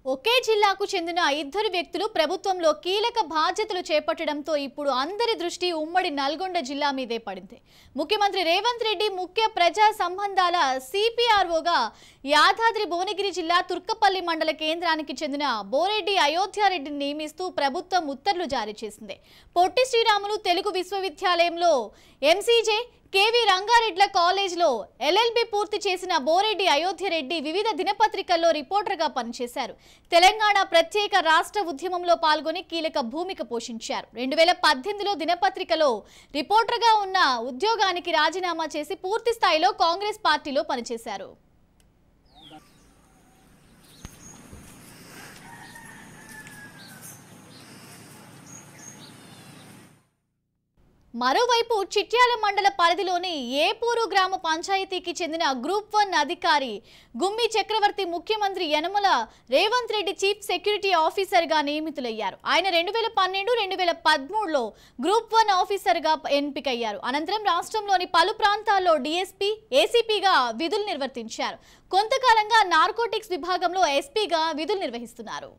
ఒకే జిల్లాకు చెందిన ఇద్దరు వ్యక్తులు ప్రభుత్వంలో కీలక బాధ్యతలు చేపట్టడంతో ఇప్పుడు అందరి దృష్టి ఉమ్మడి నల్గొండ జిల్లా మీదే పడింది ముఖ్యమంత్రి రేవంత్ రెడ్డి ముఖ్య ప్రజా సంబంధాల సిపిఆర్ఓగా యాదాద్రి భువనగిరి జిల్లా తుర్కపల్లి మండల కేంద్రానికి చెందిన బోరెడ్డి అయోధ్యారెడ్డిని నియమిస్తూ ప్రభుత్వం ఉత్తర్వులు జారీ చేసింది పొట్టి శ్రీరాములు తెలుగు విశ్వవిద్యాలయంలో ఎంసీజే కేవీ రంగారెడ్ల కాలేజ్లో ఎల్ఎల్బి పూర్తి చేసిన బోరెడ్డి అయోధ్యరెడ్డి వివిధ దినపత్రికల్లో రిపోర్టర్గా పనిచేశారు తెలంగాణ ప్రత్యేక రాష్ట్ర ఉద్యమంలో పాల్గొని కీలక భూమిక పోషించారు రెండు వేల పద్దెనిమిదిలో దినపత్రికలో రిపోర్టర్గా ఉన్న ఉద్యోగానికి రాజీనామా చేసి పూర్తి స్థాయిలో కాంగ్రెస్ పార్టీలో పనిచేశారు మరోవైపు చిట్యాల మండల పరిధిలోని ఏపూరు గ్రామ పంచాయతీకి చెందిన గ్రూప్ వన్ అధికారి గుమ్మి చక్రవర్తి ముఖ్యమంత్రి యనమల రేవంత్ రెడ్డి చీఫ్ సెక్యూరిటీ ఆఫీసర్గా నియమితులయ్యారు ఆయన రెండు వేల పన్నెండు రెండు వేల పదమూడులో గ్రూప్ వన్ ఆఫీసర్గా ఎంపికయ్యారు అనంతరం రాష్ట్రంలోని పలు ప్రాంతాల్లో డీఎస్పీ ఏసీపీగా విధులు నిర్వర్తించారు కొంతకాలంగా నార్కోటిక్స్ విభాగంలో ఎస్పీగా విధులు నిర్వహిస్తున్నారు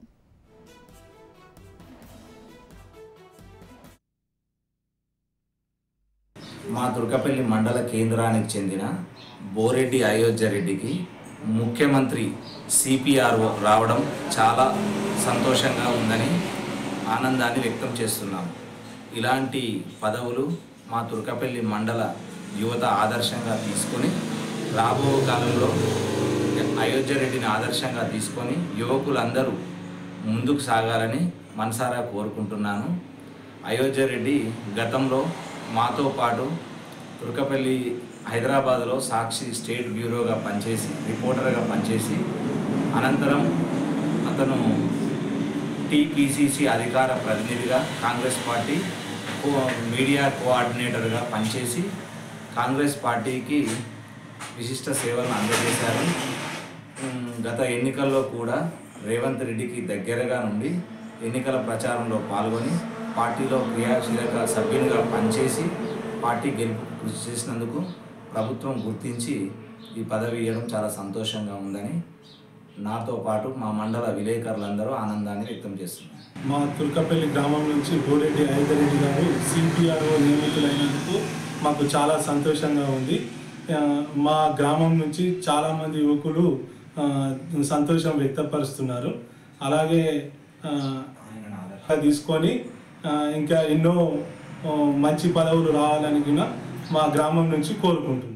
మా తుర్కపల్లి మండల కేంద్రానికి చెందిన బోరెడ్డి అయోధ్య రెడ్డికి ముఖ్యమంత్రి సిపిఆర్ఓ రావడం చాలా సంతోషంగా ఉందని ఆనందాన్ని వ్యక్తం చేస్తున్నాము ఇలాంటి పదవులు మా తుర్కపల్లి మండల యువత ఆదర్శంగా తీసుకొని రాబో కాలంలో అయోధ్య రెడ్డిని ఆదర్శంగా తీసుకొని యువకులందరూ ముందుకు సాగాలని మనసారా కోరుకుంటున్నాను అయోధ్య రెడ్డి గతంలో మాతో పాటు తుర్కపల్లి హైదరాబాద్లో సాక్షి స్టేట్ బ్యూరోగా పనిచేసి రిపోర్టర్గా పనిచేసి అనంతరం అతను టీపీసీసీ అధికార ప్రతినిధిగా కాంగ్రెస్ పార్టీ కో మీడియా కోఆర్డినేటర్గా పనిచేసి కాంగ్రెస్ పార్టీకి విశిష్ట సేవలను అందజేశారు ఉమ్, గత ఎన్నికల్లో కూడా రేవంత్ రెడ్డికి దగ్గరగా నుండి ఎన్నికల ప్రచారంలో పాల్గొని పార్టీలో క్రియాశీలక సభ్యునిగా పనిచేసి పార్టీ గెలుపు కృషి చేసినందుకు ప్రభుత్వం గుర్తించి ఈ పదవి ఇవ్వడం చాలా సంతోషంగా ఉందని నాతో పాటు మా మండల విలేకరులందరూ ఆనందాన్ని వ్యక్తం చేస్తున్నారు మా తుర్కపల్లి గ్రామం నుంచి బోరెడ్డి ఐదరెడ్డి గారు సిపిఆర్ఓ నియమితులైనందుకు మాకు చాలా సంతోషంగా ఉంది ఆ, మా గ్రామం నుంచి చాలామంది యువకులు ఆ, సంతోషం వ్యక్తపరుస్తున్నారు అలాగే ఆ, తీసుకొని ఆ, ఇంకా ఎన్నో ఆ, మంచి పదవులు రావాలని కూడా మా గ్రామం నుంచి కోరుకుంటున్నాం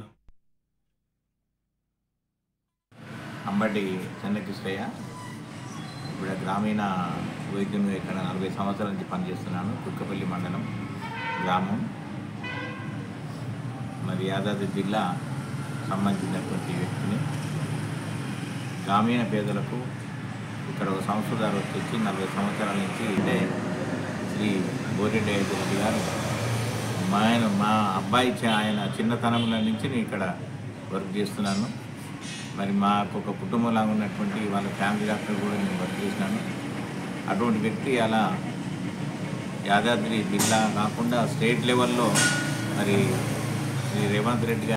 అంబటి చెన్నకృష్ణయ్య ఇప్పుడు గ్రామీణ వైద్యం ఇక్కడ నలభై సంవత్సరాల నుంచి పనిచేస్తున్నాను కుక్కపల్లి మండలం గ్రామం మరి యాదాద్రి జిల్లా సంబంధించినటువంటి వ్యక్తిని గ్రామీణ పేదలకు ఇక్కడ ఒక సంస్థదారు వచ్చి నలభై సంవత్సరాల నుంచి అంటే శ్రీ బోరెడ్డి రెడ్డి గారు మా ఆయన మా అబ్బాయి చ- ఆయన చిన్నతనంలో నుంచి నేను ఇక్కడ వర్క్ చేస్తున్నాను మరి మాకు ఒక కుటుంబంలాగా ఉన్నటువంటి వాళ్ళ ఫ్యామిలీ డాక్టర్ కూడా నేను వర్క్ చేసినాను అటువంటి వ్యక్తి అలా యాదాద్రి జిల్లా కాకుండా స్టేట్ లెవెల్లో మరి శ్రీ రేవంత్ రెడ్డి గారు